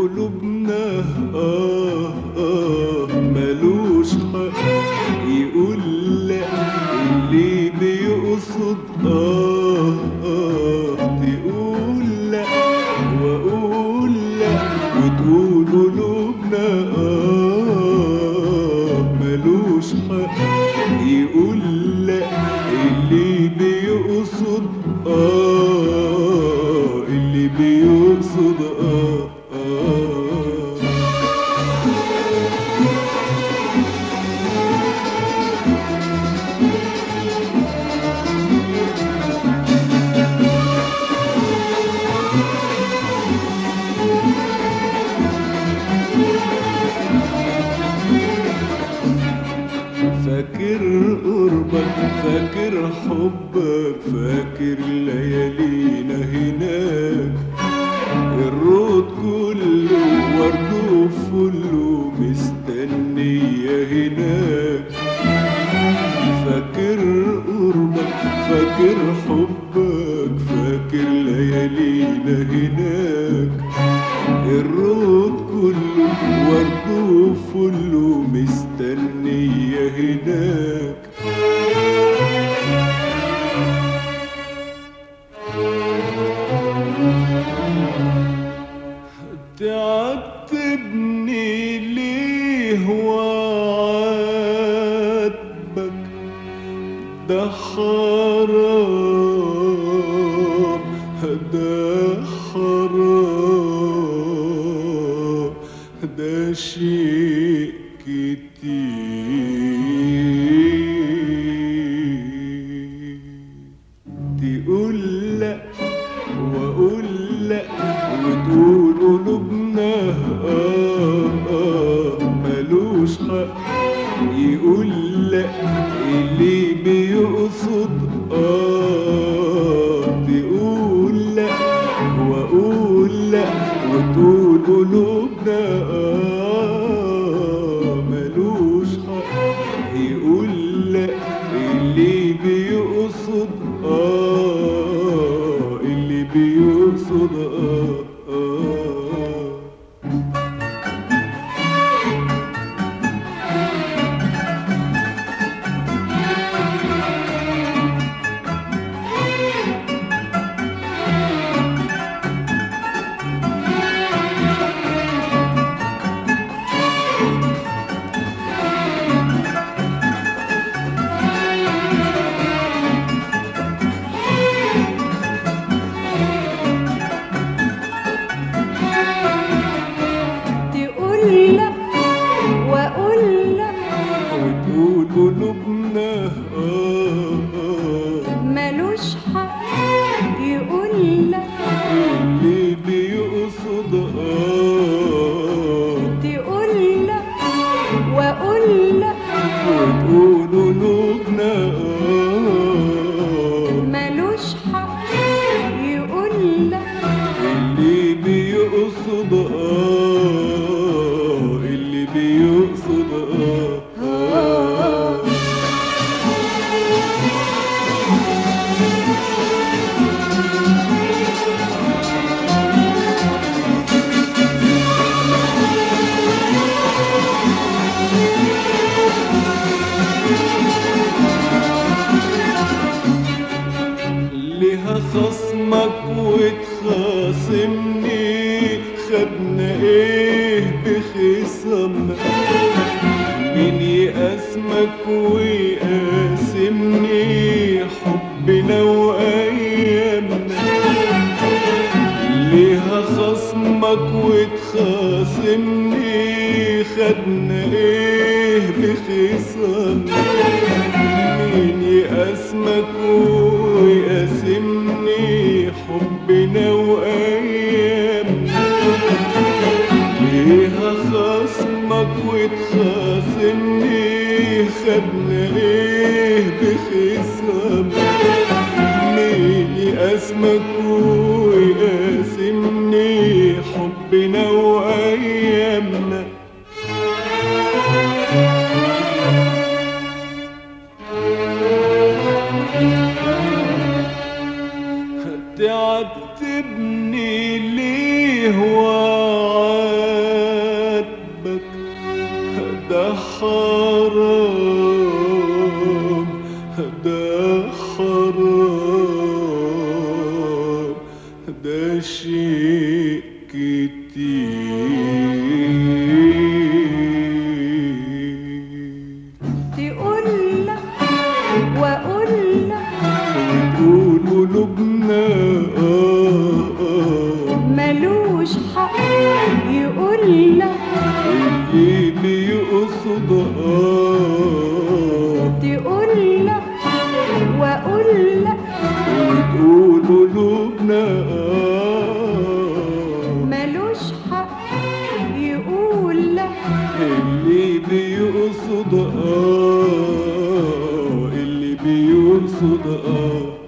قلوبنا آه آه ملوش حق يقول لا اللي بيقصد آه آه تقول لا وأقول لا وتقول قلوبنا آه ملوش حق يقول لا اللي بيقصد آه اللي بيقصد آه آه فاكر قربك فاكر حبك فاكر ليالينا هناك الرود كله ورد وفله مستنية هناك فاكر قربك فاكر حبك فاكر ليالينا هناك الرود كله ورد وفله مستنية هناك تعتبني ليه وعاتبك ده حرام ده حرام ده شيء كتير تقول لا واقول لا وتقول قلوبنا آه آه ملوش حق يقول لا اللي بيقصد آه تقول لا واقول لا وتقول قلوبنا آه ملوش حق يقول لا اللي بيقصد آه اللي بيقصد آه آه تقول لا واقول لا وتقول قلوبنا آه آه ملوش حق يقول لا اللي بيقصد آه تقول لا واقول لا وتقول قلوبنا آه ملوش حق يقول لا اللي بيقصد آه اللي بيقصد آه آه ليها خصمك وتخاصمني خدنا ايه بخصمنا مين يقاسمك ويقاسمني حبنا وايامنا ليها خصمك وتخاصمني خدنا ايه بخصمنا مين يقاسمك ويقاسمني حبنا وايامنا ليها خصمك وتخاصمني خدنا ايه بخصمنا مين يقاسمك ويقاسمني حبنا وايامنا تعتبني ليه وعاتبك حرام ده حرام ده شيء كتير تقول لك واقول لك يقولوا لبنى آه آه ملوش حق يقول لك اللي بيقصد آه تقول لك واقول لك وتقولوا لبنى آه ملوش حق يقول لك اللي بيقصد آه اللي بيقصد آه